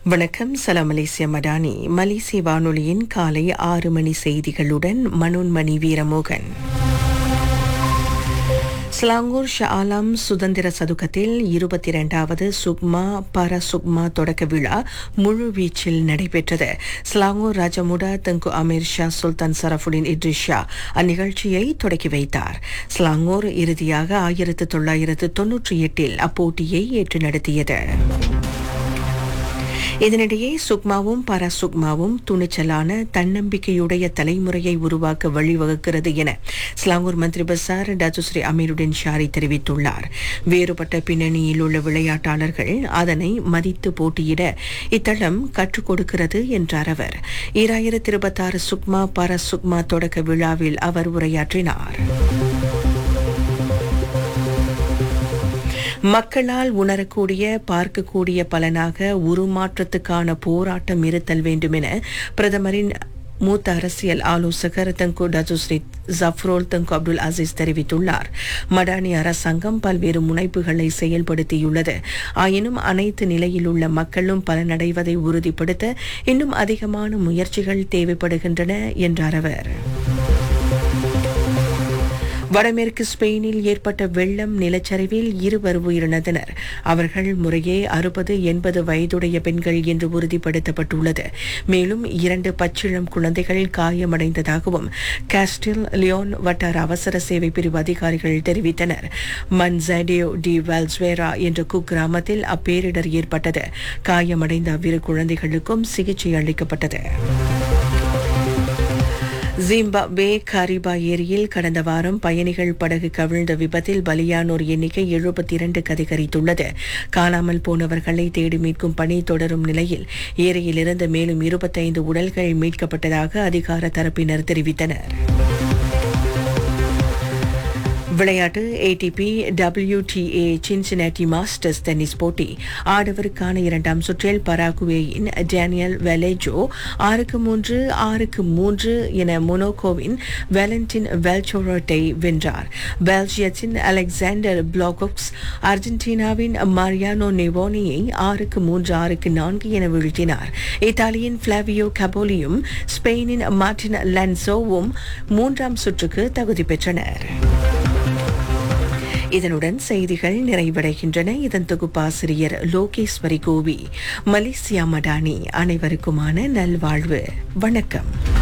வணக்கம் சலாம் மலேசிய மடானி மலேசிய வானொலியின் காலை ஆறு மணி செய்திகளுடன் மனோன்மணி வீரமோகன் ஸ்லாங்கூர் ஷா ஆலம் சுதந்திர சதுக்கத்தில் இருபத்தி இரண்டாவது சுக்மா பர சுக்மா தொடக்க விழா முழு வீச்சில் நடைபெற்றது ஸ்லாங்கூர் ராஜமுடா தங்கு அமீர் ஷா சுல்தான் சரஃபுடின் இட்ரிஸ் ஷா அந்நிகழ்ச்சியை தொடக்கி வைத்தார் ஸ்லாங்கூர் இறுதியாக ஆயிரத்து தொள்ளாயிரத்து தொன்னூற்றி எட்டில் அப்போட்டியை ஏற்று நடத்தியது இதனிடையே சுக்மாவும் பரசுக்மாவும் துணிச்சலான தன்னம்பிக்கையுடைய தலைமுறையை உருவாக்க வழிவகுக்கிறது என ஸ்லாங்கூர் மந்திரி பசார் டத்துஸ்ரீ அமீருடன் ஷாரி தெரிவித்துள்ளார் வேறுபட்ட பின்னணியில் உள்ள விளையாட்டாளர்கள் அதனை மதித்து போட்டியிட இத்தளம் கற்றுக் கொடுக்கிறது என்றார் அவர் ஈராயிரத்தி இருபத்தாறு சுக்மா பரசுக்மா தொடக்க விழாவில் அவர் உரையாற்றினார் மக்களால் உணரக்கூடிய பார்க்கக்கூடிய பலனாக உருமாற்றத்துக்கான போராட்டம் இருத்தல் வேண்டும் என பிரதமரின் மூத்த அரசியல் ஆலோசகர் தங்கு டஜுஸ்ரீ ஜஃப்ரோல் தங்கு அப்துல் அசீஸ் தெரிவித்துள்ளார் மடானி அரசாங்கம் பல்வேறு முனைப்புகளை செயல்படுத்தியுள்ளது ஆயினும் அனைத்து நிலையில் உள்ள மக்களும் பலனடைவதை உறுதிப்படுத்த இன்னும் அதிகமான முயற்சிகள் தேவைப்படுகின்றன என்றார் அவர் வடமேற்கு ஸ்பெயினில் ஏற்பட்ட வெள்ளம் நிலச்சரிவில் இருவர் உயிரிழந்தனர் அவர்கள் முறையே அறுபது எண்பது வயதுடைய பெண்கள் என்று உறுதிப்படுத்தப்பட்டுள்ளது மேலும் இரண்டு பச்சிளம் குழந்தைகள் காயமடைந்ததாகவும் காஸ்டில் லியோன் வட்டார அவசர சேவை பிரிவு அதிகாரிகள் தெரிவித்தனர் மன்சாடியோ டி வால்ஸ்வேரா என்ற குக்கிராமத்தில் அப்பேரிடர் ஏற்பட்டது காயமடைந்த அவ்விரு குழந்தைகளுக்கும் சிகிச்சை அளிக்கப்பட்டது ஜிம்பாப்வே காரிபா ஏரியில் கடந்த வாரம் பயணிகள் படகு கவிழ்ந்த விபத்தில் பலியானோர் எண்ணிக்கை எழுபத்தி இரண்டுக்கு அதிகரித்துள்ளது காணாமல் போனவர்களை தேடி மீட்கும் பணி தொடரும் நிலையில் ஏரியிலிருந்து மேலும் இருபத்தைந்து உடல்கள் மீட்கப்பட்டதாக அதிகார தரப்பினர் தெரிவித்தனர் விளையாட்டு ATP WTA Cincinnati Masters tennis போட்டி ஆடவருக்கான இரண்டாம் சுற்றில் பராகுவேயின் டேனியல் வெலேஜோ ஆறுக்கு மூன்று ஆறுக்கு மூன்று என மொனோகோவின் வேலண்டின் வெல்சோரோட்டை வென்றார் பெல்ஜியத்தின் அலெக்சாண்டர் பிளாகோக்ஸ் அர்ஜென்டினாவின் மாரியானோ நெவோனியை ஆறுக்கு மூன்று ஆறுக்கு நான்கு என வீழ்த்தினார் இத்தாலியின் பிளாவியோ கபோலியும் ஸ்பெயினின் மார்டின் லன்சோவும் மூன்றாம் சுற்றுக்கு தகுதி பெற்றனர் இதனுடன் செய்திகள் நிறைவடைகின்றன இதன் தொகுப்பாசிரியர் லோகேஸ்வரி கோவி மலேசியா மடானி அனைவருக்குமான நல்வாழ்வு வணக்கம்